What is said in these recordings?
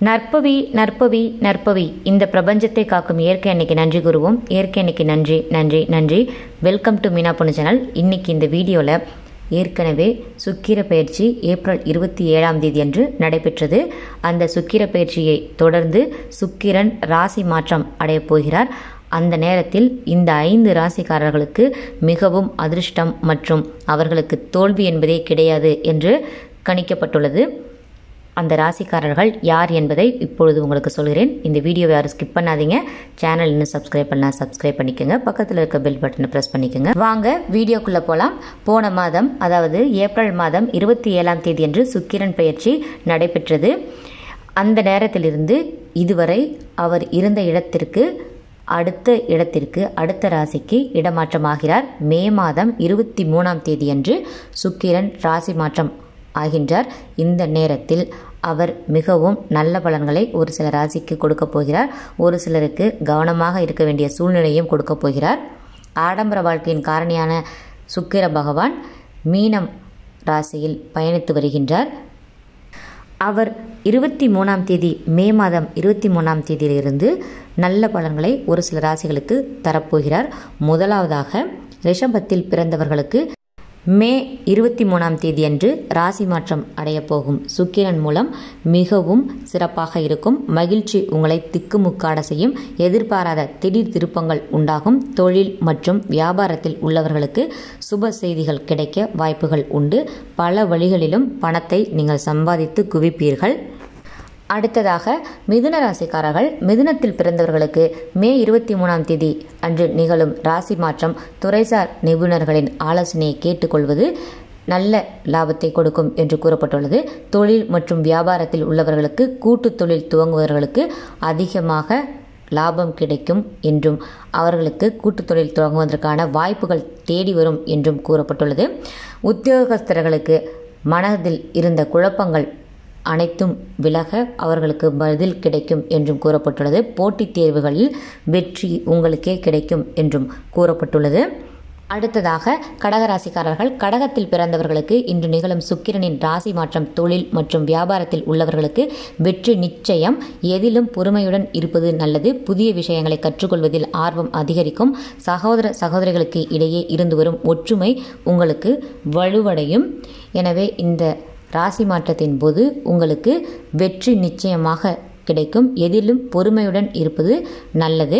நற்பவி நற்பவி நற்பவி இந்த பிரபஞ்சத்தை காக்கும் இயற்கை அன்னைக்கு நன்றி கூறுவோம் இயற்கை அன்னைக்கு நன்றி நன்றி நன்றி வெல்கம் டு மீனா பொண்ணு சேனல் இன்னைக்கு இந்த வீடியோவில் ஏற்கனவே சுக்கிர பயிற்சி ஏப்ரல் இருபத்தி ஏழாம் தேதி அன்று நடைபெற்றது அந்த சுக்கிர பயிற்சியை தொடர்ந்து சுக்கிரன் ராசி மாற்றம் அடையப் போகிறார் அந்த நேரத்தில் இந்த ஐந்து ராசிக்காரர்களுக்கு மிகவும் அதிர்ஷ்டம் மற்றும் அவர்களுக்கு தோல்வி என்பதே கிடையாது என்று கணிக்கப்பட்டுள்ளது அந்த ராசிக்காரர்கள் யார் என்பதை இப்பொழுது உங்களுக்கு சொல்கிறேன் இந்த வீடியோவை யாரும் ஸ்கிப் பண்ணாதீங்க சேனல் இன்னும் சப்ஸ்கிரைப் பண்ணால் சப்ஸ்கிரைப் பண்ணிக்கோங்க பக்கத்தில் இருக்க பெல் பட்டனை ப்ரெஸ் பண்ணிக்கோங்க வாங்க வீடியோக்குள்ளே போகலாம் போன மாதம் அதாவது ஏப்ரல் மாதம் இருபத்தி ஏழாம் தேதி அன்று சுக்கிரன் பயிற்சி நடைபெற்றது அந்த நேரத்திலிருந்து இதுவரை அவர் இருந்த இடத்திற்கு அடுத்த இடத்திற்கு அடுத்த ராசிக்கு இடமாற்றமாகிறார் மே மாதம் இருபத்தி மூணாம் தேதியன்று சுக்கிரன் ராசி மாற்றம் ஆகின்றார் இந்த நேரத்தில் அவர் மிகவும் நல்ல பலன்களை ஒரு சில ராசிக்கு கொடுக்க போகிறார் ஒரு சிலருக்கு கவனமாக இருக்க வேண்டிய சூழ்நிலையும் கொடுக்க போகிறார் ஆடம்பர வாழ்க்கையின் காரணியான சுக்கிர பகவான் மீனம் ராசியில் பயணித்து வருகின்றார் அவர் இருபத்தி மூணாம் தேதி மே மாதம் இருபத்தி மூணாம் தேதியிலிருந்து நல்ல பலன்களை ஒரு சில ராசிகளுக்கு தரப்போகிறார் முதலாவதாக ரிஷபத்தில் பிறந்தவர்களுக்கு மே இருபத்தி மூணாம் தேதி அன்று ராசி மாற்றம் அடையப் போகும் சுக்கிரன் மூலம் மிகவும் சிறப்பாக இருக்கும் மகிழ்ச்சி உங்களை திக்குமுக்காட செய்யும் எதிர்பாராத திடீர் திருப்பங்கள் உண்டாகும் தொழில் மற்றும் வியாபாரத்தில் உள்ளவர்களுக்கு சுப செய்திகள் கிடைக்க வாய்ப்புகள் உண்டு பல வழிகளிலும் பணத்தை நீங்கள் சம்பாதித்து குவிப்பீர்கள் அடுத்ததாக மிதுன ராசிக்காரர்கள் மிதுனத்தில் பிறந்தவர்களுக்கு மே இருபத்தி மூணாம் தேதி அன்று நிகழும் ராசி மாற்றம் துறைசார் நிபுணர்களின் ஆலோசனையை கேட்டுக்கொள்வது நல்ல லாபத்தை கொடுக்கும் என்று கூறப்பட்டுள்ளது தொழில் மற்றும் வியாபாரத்தில் உள்ளவர்களுக்கு கூட்டு தொழில் துவங்குபவர்களுக்கு அதிகமாக லாபம் கிடைக்கும் என்றும் அவர்களுக்கு கூட்டு தொழில் துவங்குவதற்கான வாய்ப்புகள் தேடி வரும் என்றும் கூறப்பட்டுள்ளது உத்தியோகஸ்தர்களுக்கு மனதில் இருந்த குழப்பங்கள் அனைத்தும் விலக அவர்களுக்கு பதில் கிடைக்கும் என்றும் கூறப்பட்டுள்ளது போட்டித் தேர்வுகளில் வெற்றி உங்களுக்கே கிடைக்கும் என்றும் கூறப்பட்டுள்ளது அடுத்ததாக கடகராசிக்காரர்கள் கடகத்தில் பிறந்தவர்களுக்கு இன்று நிகழும் சுக்கிரனின் ராசி மாற்றம் தொழில் மற்றும் வியாபாரத்தில் உள்ளவர்களுக்கு வெற்றி நிச்சயம் எதிலும் பொறுமையுடன் இருப்பது நல்லது புதிய விஷயங்களை கற்றுக்கொள்வதில் ஆர்வம் அதிகரிக்கும் சகோதர சகோதரிகளுக்கு இடையே இருந்து வரும் ஒற்றுமை உங்களுக்கு வலுவடையும் எனவே இந்த ராசி மாற்றத்தின் போது உங்களுக்கு வெற்றி நிச்சயமாக கிடைக்கும் எதிலும் பொறுமையுடன் இருப்பது நல்லது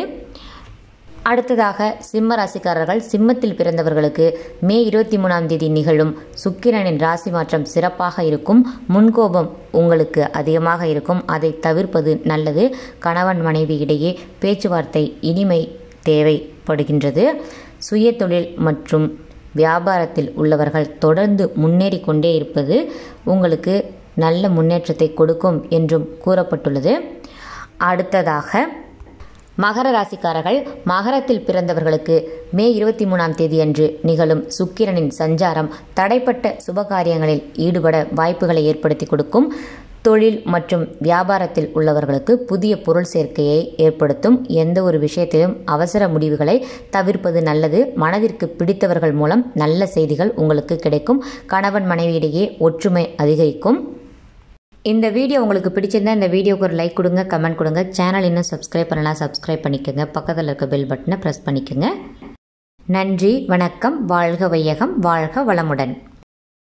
அடுத்ததாக சிம்ம ராசிக்காரர்கள் சிம்மத்தில் பிறந்தவர்களுக்கு மே இருபத்தி மூணாம் தேதி நிகழும் சுக்கிரனின் ராசி மாற்றம் சிறப்பாக இருக்கும் முன்கோபம் உங்களுக்கு அதிகமாக இருக்கும் அதை தவிர்ப்பது நல்லது கணவன் மனைவி இடையே பேச்சுவார்த்தை இனிமை தேவைப்படுகின்றது சுய தொழில் மற்றும் வியாபாரத்தில் உள்ளவர்கள் தொடர்ந்து முன்னேறி கொண்டே இருப்பது உங்களுக்கு நல்ல முன்னேற்றத்தை கொடுக்கும் என்றும் கூறப்பட்டுள்ளது அடுத்ததாக மகர ராசிக்காரர்கள் மகரத்தில் பிறந்தவர்களுக்கு மே இருபத்தி மூணாம் தேதி அன்று நிகழும் சுக்கிரனின் சஞ்சாரம் தடைப்பட்ட சுபகாரியங்களில் ஈடுபட வாய்ப்புகளை ஏற்படுத்தி கொடுக்கும் தொழில் மற்றும் வியாபாரத்தில் உள்ளவர்களுக்கு புதிய பொருள் சேர்க்கையை ஏற்படுத்தும் எந்த ஒரு விஷயத்திலும் அவசர முடிவுகளை தவிர்ப்பது நல்லது மனதிற்கு பிடித்தவர்கள் மூலம் நல்ல செய்திகள் உங்களுக்கு கிடைக்கும் கணவன் மனைவியிடையே ஒற்றுமை அதிகரிக்கும் இந்த வீடியோ உங்களுக்கு பிடிச்சிருந்தா இந்த வீடியோக்கு ஒரு லைக் கொடுங்க கமெண்ட் கொடுங்க சேனல் இன்னும் சப்ஸ்கிரைப் பண்ணலாம் சப்ஸ்கிரைப் பண்ணிக்கோங்க பக்கத்தில் இருக்க பெல் பட்டனை ப்ரெஸ் பண்ணிக்கோங்க நன்றி வணக்கம் வாழ்க வையகம் வாழ்க வளமுடன்